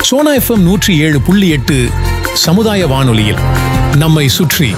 Sona FM நூற்றி ஏழு புள்ளி எட்டு சமுதாய வானொலியில் நம்மை சுற்றி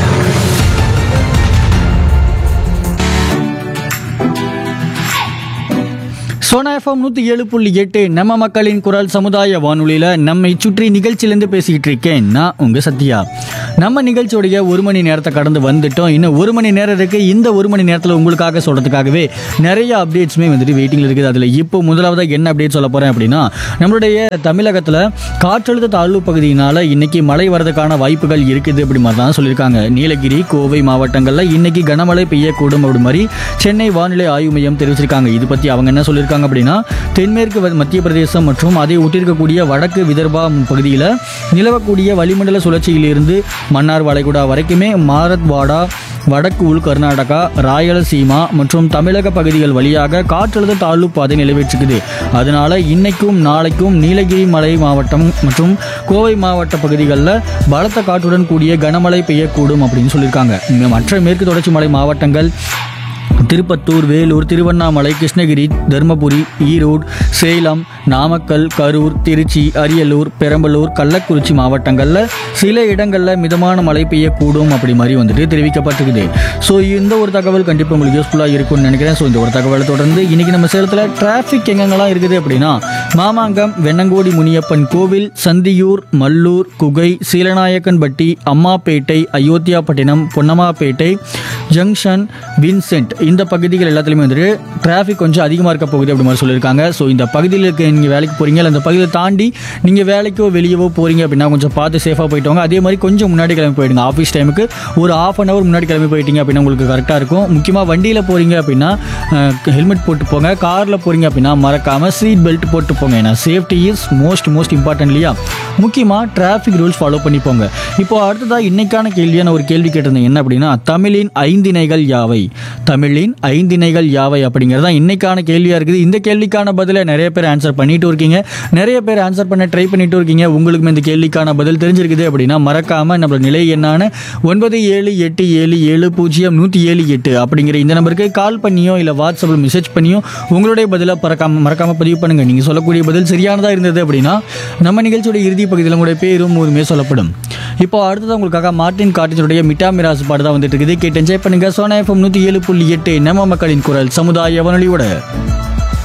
சோனா எஃப்எம் நூற்றி ஏழு புள்ளி எட்டு நம்ம மக்களின் குரல் சமுதாய வானொலியில் நம்மை சுற்றி நிகழ்ச்சியிலேருந்து பேசிக்கிட்டு இருக்கேன் நான் உங்கள் சத்யா நம்ம நிகழ்ச்சியோடைய ஒரு மணி நேரத்தை கடந்து வந்துட்டோம் இன்னும் ஒரு மணி நேரம் இருக்குது இந்த ஒரு மணி நேரத்தில் உங்களுக்காக சொல்கிறதுக்காகவே நிறைய அப்டேட்ஸுமே வந்துட்டு வெயிட்டிங்கில் இருக்குது அதில் இப்போ முதலாவதாக என்ன அப்டேட் சொல்ல போகிறேன் அப்படின்னா நம்மளுடைய தமிழகத்தில் காற்றழுத்த தாழ்வு பகுதியினால் இன்னைக்கு மழை வரதுக்கான வாய்ப்புகள் இருக்குது அப்படி மாதிரி தான் சொல்லியிருக்காங்க நீலகிரி கோவை மாவட்டங்களில் இன்னைக்கு கனமழை பெய்யக்கூடும் அப்படி மாதிரி சென்னை வானிலை ஆய்வு மையம் தெரிவிச்சிருக்காங்க இது பற்றி அவங்க என்ன சொல்லியிருக்காங்க அப்படின்னா தென்மேற்கு வ- மத்திய பிரதேசம் மற்றும் அதை ஒட்டியிருக்கக்கூடிய வடக்கு விதர்பா பகுதியில் நிலவக்கூடிய வளிமண்டல சுழற்சியிலிருந்து மன்னார் வளைகுடா வரைக்குமே மாரத்வாடா வடக்கு உள் கர்நாடகா ராயலசீமா மற்றும் தமிழக பகுதிகள் வழியாக காற்றழுத்த தாழ்வு பாதை நிலவிட்டிருக்குது அதனால இன்னைக்கும் நாளைக்கும் நீலகிரி மலை மாவட்டம் மற்றும் கோவை மாவட்ட பகுதிகளில் பலத்த காற்றுடன் கூடிய கனமழை பெய்யக்கூடும் அப்படின்னு சொல்லியிருக்காங்க இங்க மற்ற மேற்கு தொடர்ச்சி மலை மாவட்டங்கள் திருப்பத்தூர் வேலூர் திருவண்ணாமலை கிருஷ்ணகிரி தருமபுரி ஈரோடு சேலம் நாமக்கல் கரூர் திருச்சி அரியலூர் பெரம்பலூர் கள்ளக்குறிச்சி மாவட்டங்களில் சில இடங்களில் மிதமான மழை பெய்யக்கூடும் அப்படி மாதிரி வந்துட்டு தெரிவிக்கப்பட்டிருக்குது ஸோ இந்த ஒரு தகவல் கண்டிப்பாக உங்களுக்கு யூஸ்ஃபுல்லாக இருக்கும்னு நினைக்கிறேன் ஸோ இந்த ஒரு தகவலை தொடர்ந்து இன்னைக்கு நம்ம சேலத்தில் டிராஃபிக் எங்கெங்கெல்லாம் இருக்குது அப்படின்னா மாமாங்கம் வெண்ணங்கோடி முனியப்பன் கோவில் சந்தியூர் மல்லூர் குகை சீலநாயக்கன்பட்டி அம்மாப்பேட்டை அயோத்தியாப்பட்டினம் பொன்னம்மாப்பேட்டை ஜங்ஷன் வின்சென்ட் இந்த பகுதிகள் எல்லாத்துலேயுமே வந்துட்டு டிராஃபிக் கொஞ்சம் அதிகமாக இருக்க போகுது அப்படி மாதிரி சொல்லியிருக்காங்க ஸோ இந்த பகுதியில் இருக்க நீங்கள் வேலைக்கு போகிறீங்க இல்லை அந்த பகுதியை தாண்டி நீங்கள் வேலைக்கோ வெளியவோ போகிறீங்க அப்படின்னா கொஞ்சம் பார்த்து சேஃபாக போயிட்டு வாங்க அதே மாதிரி கொஞ்சம் முன்னாடி கிளம்பி போயிடுங்க ஆஃபீஸ் டைமுக்கு ஒரு ஆஃப் அன் ஹவர் முன்னாடி கிளம்பி போயிட்டீங்க அப்படின்னா உங்களுக்கு கரெக்டாக இருக்கும் முக்கியமாக வண்டியில் போகிறீங்க அப்படின்னா ஹெல்மெட் போட்டு போங்க காரில் போகிறீங்க அப்படின்னா மறக்காமல் சீட் பெல்ட் போட்டு போங்க ஏன்னா safety is most most important இல்லையா முக்கியமாக டிராஃபிக் ரூல்ஸ் ஃபாலோ பண்ணி போங்க இப்போ அடுத்ததாக இன்னைக்கான கேள்வியான ஒரு கேள்வி கேட்டிருந்தேன் என்ன அப்படின்னா தமிழின் ஐந்திணைகள் யாவை தமிழின் ஐந்திணைகள் யாவை அப்படிங்கிறது தான் இன்னைக்கான கேள்வியாக இருக்குது இந்த கேள்விக்கான பதிலை நிறைய பேர் ஆன்சர் பண்ணிட்டு இருக்கீங்க நிறைய பேர் ஆன்சர் பண்ண ட்ரை பண்ணிட்டு இருக்கீங்க உங்களுக்கும் இந்த கேள்விக்கான பதில் தெரிஞ்சிருக்குது அப்படின்னா மறக்காமல் நம்ம நிலை எண்ணான ஒன்பது ஏழு எட்டு ஏழு ஏழு பூஜ்ஜியம் நூற்றி ஏழு எட்டு அப்படிங்கிற இந்த நம்பருக்கு கால் பண்ணியோ இல்லை வாட்ஸ்அப்பில் மெசேஜ் பண்ணியோ உங்களுடைய பதிலை பறக்காம மறக்காமல் பதிவு பண்ணுங்க நீங்கள் சொல்லக்கூடிய பதில் சரியானதாக இருந்தது அப்படின்னா நம்ம நிகழ்ச்சியோட இறுதி பகுதியில் உங்களுடைய பேரும் ஊருமே சொல்லப்படும் இப்போ அடுத்தது உங்களுக்காக மார்டின் காட்டினுடைய மிட்டா மிராஸ் பாட்டு தான் வந்துட்டு இருக்குது கேட்டு என்ஜாய் பண்ணுங்க சோனா எஃப்எம் நூற்றி ஏழு புள்ளி எட்டு நம்ம மக்களின் குரல் சமுதாய வானொலியோட